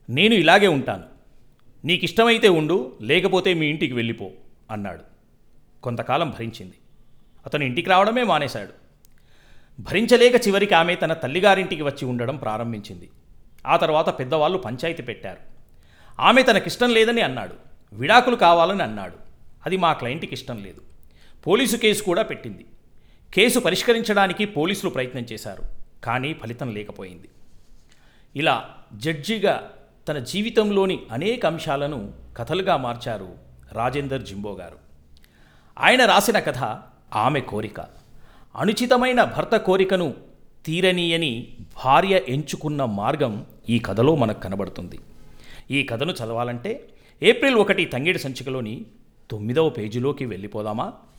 నేను ఇలాగే ఉంటాను నీకిష్టమైతే ఉండు లేకపోతే మీ ఇంటికి వెళ్ళిపో అన్నాడు కొంతకాలం భరించింది అతను ఇంటికి రావడమే మానేశాడు భరించలేక చివరికి ఆమె తన తల్లిగారింటికి వచ్చి ఉండడం ప్రారంభించింది ఆ తర్వాత పెద్దవాళ్ళు పంచాయతీ పెట్టారు ఆమె తనకిష్టం లేదని అన్నాడు విడాకులు కావాలని అన్నాడు అది మా క్లయింట్కి ఇష్టం లేదు పోలీసు కేసు కూడా పెట్టింది కేసు పరిష్కరించడానికి పోలీసులు ప్రయత్నం చేశారు కానీ ఫలితం లేకపోయింది ఇలా జడ్జిగా తన జీవితంలోని అనేక అంశాలను కథలుగా మార్చారు రాజేందర్ జింబో గారు ఆయన రాసిన కథ ఆమె కోరిక అనుచితమైన భర్త కోరికను తీరనీయని భార్య ఎంచుకున్న మార్గం ఈ కథలో మనకు కనబడుతుంది ఈ కథను చదవాలంటే ఏప్రిల్ ఒకటి తంగిడి సంచికలోని తొమ్మిదవ పేజీలోకి వెళ్ళిపోదామా